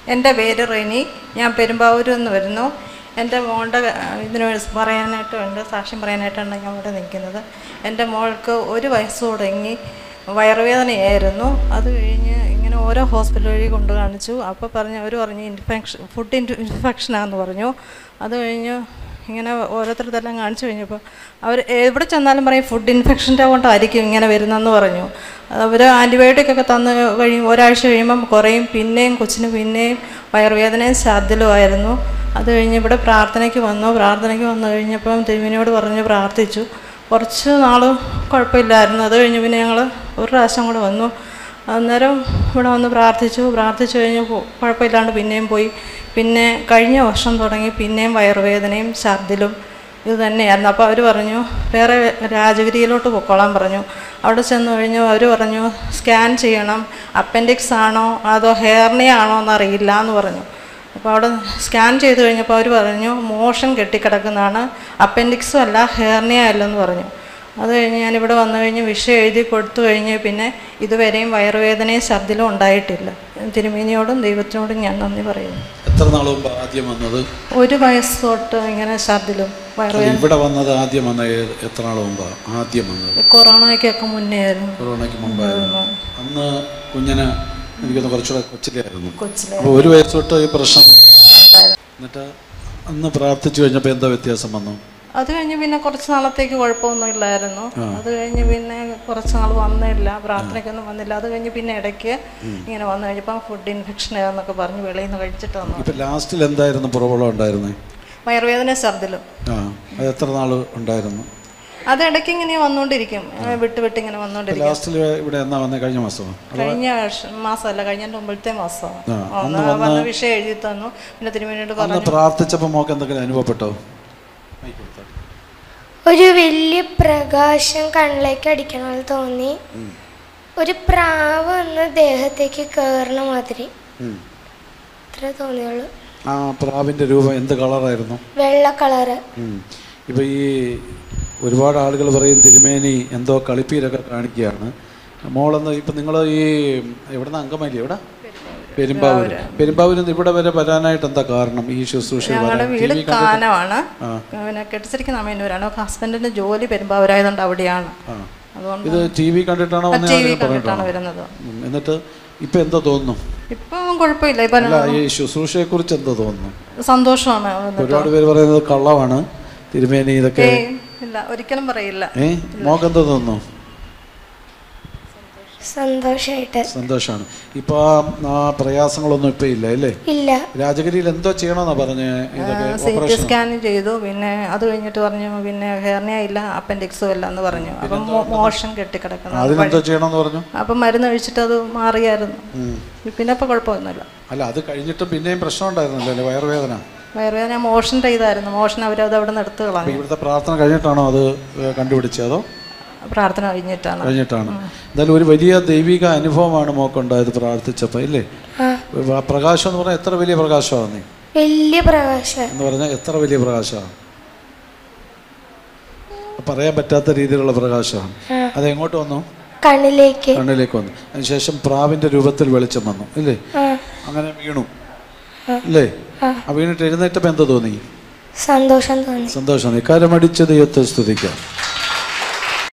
എൻ്റെ പേര് റെനി ഞാൻ പെരുമ്പാവൂരിൽ നിന്ന് വരുന്നു എൻ്റെ മോളുടെ അഹ്, ഇതിന് പറയാനായിട്ട് ഉണ്ട് സാക്ഷ്യം പറയാനായിട്ടാണ് ഞാൻ ഇവിടെ നിൽക്കുന്നത് എൻ്റെ മോൾക്ക് ഒരു വയസ്സ് തുടങ്ങി വയറുവേദനയായിരുന്നു അത് കഴിഞ്ഞ് ഇങ്ങനെ ഓരോ ഹോസ്പിറ്റൽ വഴി കൊണ്ട് കാണിച്ചു അപ്പോൾ പറഞ്ഞു അവർ പറഞ്ഞു ഇൻഫെക്ഷൻ ഫുഡ് ഇൻഫെക്ഷനാന്ന് പറഞ്ഞു അത് കഴിഞ്ഞ് ഇങ്ങനെ ഓരോരുത്തരത്തെല്ലാം കാണിച്ചു കഴിഞ്ഞപ്പോൾ അവർ എവിടെ ചെന്നാലും പറയും ഫുഡ് ഇൻഫെക്ഷൻ്റെ കൊണ്ടായിരിക്കും ഇങ്ങനെ വരുന്നതെന്ന് പറഞ്ഞു അവർ ആൻറ്റിബയോട്ടിക് ഒക്കെ തന്ന് കഴിയും ഒരാഴ്ച കഴിയുമ്പം കുറയും പിന്നെയും കൊച്ചിന് പിന്നെയും വയറുവേദനയും ഛർദിലുമായിരുന്നു അത് കഴിഞ്ഞ് ഇവിടെ പ്രാർത്ഥനയ്ക്ക് വന്നു പ്രാർത്ഥനയ്ക്ക് വന്നു കഴിഞ്ഞപ്പം തിരുവിനോട് പറഞ്ഞ് പ്രാർത്ഥിച്ചു കുറച്ച് നാൾ കുഴപ്പമില്ലായിരുന്നു അത് കഴിഞ്ഞ് പിന്നെ ഞങ്ങൾ ഒരു പ്രാവശ്യം കൂടെ വന്നു അന്നേരം ഇവിടെ വന്ന് പ്രാർത്ഥിച്ചു പ്രാർത്ഥിച്ചു കഴിഞ്ഞ് പോ- കുഴപ്പമില്ലാണ്ട് പിന്നെയും പോയി പിന്നെ കഴിഞ്ഞ വർഷം തുടങ്ങി പിന്നെയും വയറുവേദനയും ഛർദിലും ഇത് തന്നെയായിരുന്നു അപ്പോൾ അവർ പറഞ്ഞു വേറെ രാജഗിരിയിലോട്ട് പൊക്കോളാൻ പറഞ്ഞു അവിടെ ചെന്ന് കഴിഞ്ഞു അവർ പറഞ്ഞു സ്കാൻ ചെയ്യണം അപ്പൻഡിക്സ് ആണോ അതോ ഹെയർണിയ ആണോ എന്നറിയില്ല എന്ന് പറഞ്ഞു അപ്പോൾ അവിടെ സ്കാൻ ചെയ്ത് കഴിഞ്ഞപ്പോൾ അവർ പറഞ്ഞു മോഷൻ കെട്ടിക്കിടക്കുന്നതാണ് അപ്പൻഡിക്സും അല്ല ഹെയർണിയ അല്ലെന്ന് പറഞ്ഞു അത് കഴിഞ്ഞ് ഞാനിവിടെ വന്നു കഴിഞ്ഞ് വിഷയം എഴുതി കൊടുത്തു കഴിഞ്ഞ് പിന്നെ ഇതുവരെയും വയറുവേദനയും ഛർദിലും ഉണ്ടായിട്ടില്ല തിരുമേനിയോടും ദൈവത്തിനോടും ഞാൻ നന്ദി പറയുന്നു എത്ര നാൾ മുമ്പ് ആദ്യം വന്നത് ഒരു വയസ്സ് തൊട്ട് ഇങ്ങനെ ഛർദിലും വയറുവേദന ഇവിടെ വന്നത് ആദ്യം വന്ന ഏത്- എത്ര നാൾ മുമ്പാ ആദ്യം വന്നത് കൊറോണയ്ക്കൊക്കെ മുന്നേ ആയിരുന്നു കൊറോണയ്ക്ക് മുമ്പായിരുന്നു അന്ന് കുഞ്ഞിന് എനിക്കൊന്ന് കുറച്ചുകൂടെ കൊച്ചിലായിരുന്നു കൊച്ചിലെ അപ്പോൾ ഒരു വയസ്സ് തൊട്ട് ഈ പ്രശ്നം എന്നിട്ട് അന്ന് പ്രാർത്ഥിച്ചു കഴിഞ്ഞപ്പോൾ എന്താ വ്യത്യാസം വന്നു അത് കഴിഞ്ഞ് പിന്നെ കുറച്ച് നാളത്തേക്ക് കുഴപ്പമൊന്നും ഇല്ലായിരുന്നു അത് കഴിഞ്ഞ് പിന്നെ കുറച്ച് നാൾ വന്നില്ല പ്രാർത്ഥനയ്ക്കൊന്നും വന്നില്ല അത് കഴിഞ്ഞ് പിന്നെ ഇടയ്ക്ക് ഇങ്ങനെ വന്നു കഴിഞ്ഞപ്പോൾ ഫുഡ് ഇൻഫെക്ഷൻ ആണെന്നൊക്കെ പറഞ്ഞ് വെളിയിൽ നിന്ന് കഴിച്ചിട്ട് വന്നു ഇപ്പം ലാസ്റ്റിൽ എന്തായിരുന്നു പ്രോബ്ലം ഉണ്ടായിരുന്നത് വയറുവേദന ഛർദിലും ആ അത് എത്ര നാൾ ഉണ്ടായിരുന്നു അത് ഇടയ്ക്ക് ഇങ്ങനെ വന്നുകൊണ്ടിരിക്കും ഏ, വിട്ട് വിട്ട് ഇങ്ങനെ വന്നുകൊണ്ടിരിക്കും ലാസ്റ്റിൽ ഇവിടെ എന്നാ വന്നത് കഴിഞ്ഞ മാസമോ കഴിഞ്ഞ വർഷം മാസമല്ല കഴിഞ്ഞ മുമ്പത്തെ മാസം ആ, വന്ന വിഷയം എഴുതി തന്നു പിന്നെ തിരുമേനിയോട് അന്ന് പറഞ്ഞു പ്രാർത്ഥിച്ചപ്പോൾ മോക്ക് എന്തെങ്കിലും അനുഭവപ്പെട്ടോ ഒരു വലിയ പ്രകാശം കണ്ണിലേക്ക് അടിക്കണ പോലെ തോന്നി ഒരു പ്രാവ് വന്ന് ദേഹത്തേക്ക് കയറണ മാതിരി ഉം. അത്ര തോന്നിയുള്ളൂ ആ പ്രാവിൻ്റെ രൂപം എന്ത് കളറായിരുന്നു വെള്ള കളറ് ഇപ്പം ഈ ഒരുപാട് ആളുകൾ പറയും തിരുമേനി എന്തോ കളിപ്പീരൊക്കെ കാണിക്കുകയാണ് മോളെന്ന് ഇപ്പം നിങ്ങൾ ഈ എവിടുന്ന് അങ്കമാലി എവിടെ പെരുമ്പാവൂർ പെരുമ്പാവൂരിൽ നിന്ന് ഇവിടെ വരെ വരാനായിട്ട് എന്താ കാരണം ഈ ശുശ്രൂഷ ഞങ്ങളുടെ വരാൻ വീട് TV കണ്ടിട്ട്? കാനമാണ് പിന്നെ കെട്ടിച്ചിരിക്കുന്ന അമ്മേനൂരാണ് ഹസ്ബൻഡിന്റെ ജോലി പെരുമ്പാവൂരായതുകൊണ്ട് അവിടെയാണ് അതുകൊണ്ട് ഇത് ടി വി കണ്ടിട്ടാണോ ടി വന്നേ വി ആരെങ്കിലും കണ്ടിട്ടാണ് പറഞ്ഞിട്ടാണോ വരുന്നത് ഉം. എന്നിട്ട് ഇപ്പം എന്തോ തോന്നുന്നു ഇപ്പം കുഴപ്പമില്ല ഇപ്പം അല്ല ഈ ശുശ്രൂഷയെ കുറിച്ച് എന്തോ തോന്നുന്നു സന്തോഷമാണ് വന്നിട്ട്. ഒരുപാട് പേര് പറയുന്നത് കള്ളമാണ് തിരുമേനി ഇതൊക്കെ ഏയ്, ഇല്ല ഒരിക്കലും പറയില്ല ഏ മോക്ക് എന്തോ തോന്നുന്നു സന്തോഷമായിട്ട് സന്തോഷമാണ് ഇപ്പൊ ആ- ആ പ്രയാസങ്ങളൊന്നും ഇപ്പൊ ഇല്ല അല്ലേ ഇല്ല രാജഗിരിയിൽ എന്തോ ചെയ്യണമെന്നാ പറഞ്ഞ ഇതൊക്കെ സി ടി ഓപ്പറേഷൻ സ്കാൻ ചെയ്തു പിന്നെ അത് കഴിഞ്ഞിട്ട് പറഞ്ഞു പിന്നെ ഹെർണിയ ഇല്ല അപ്പൻഡിക്സും ഇല്ല എന്ന് പറഞ്ഞു അപ്പം മോ- മോഷൻ കെട്ടിക്കിടക്കുന്നു അതിനെന്തോ ചെയ്യണമെന്ന് പറഞ്ഞു അപ്പം മരുന്ന് കഴിച്ചിട്ട് അത് മാറിയായിരുന്നു പിന്നെ ഇപ്പം കുഴപ്പമൊന്നുമില്ല അല്ല അത് കഴിഞ്ഞിട്ട് പിന്നെയും പ്രശ്നം ഉണ്ടായിരുന്നല്ലോ അല്ലേ വയറുവേദന വയറുവേദന മോഷൻ ചെയ്തായിരുന്നു മോഷൻ അവരത് അവിടെ നിന്ന് എടുത്ത് അപ്പൊ കളഞ്ഞു ഇവിടുത്തെ പ്രാർത്ഥന കഴിഞ്ഞിട്ടാണോ അത് ഏ, കണ്ടുപിടിച്ചത് അതോ പ്രാർത്ഥന കഴിഞ്ഞിട്ടാണ് കഴിഞ്ഞിട്ടാണ് എന്തായാലും ഒരു വലിയ ദൈവിക അനുഭവമാണ് മോക്കുണ്ടായത് പ്രാർത്ഥിച്ചപ്പോൾ ഇല്ലേ വ- പ്രകാശം എന്ന് പറഞ്ഞാൽ എത്ര വലിയ പ്രകാശമാണ് നീ വലിയ പ്രകാശം എന്ന് പറഞ്ഞാൽ എത്ര വലിയ പ്രകാശമാണ് പറയാൻ പറ്റാത്ത രീതിയിലുള്ള പ്രകാശമാണ് അത് എങ്ങോട്ട് വന്നു കണ്ണിലേക്ക് കണ്ണിലേക്ക് വന്നു അതിനുശേഷം പ്രാവിന്റെ രൂപത്തിൽ വെളിച്ചം വന്നു ഇല്ലേ ആ അങ്ങനെ വീണു ഇല്ലേ ആ വീണിട്ട് എഴുന്നേറ്റപ്പോൾ എന്താ തോന്നി സന്തോഷം തോന്നി സന്തോഷം ഇക്കാര്യം അടിച്ച് ദൈവത്തെ സ്തുതിക്കാം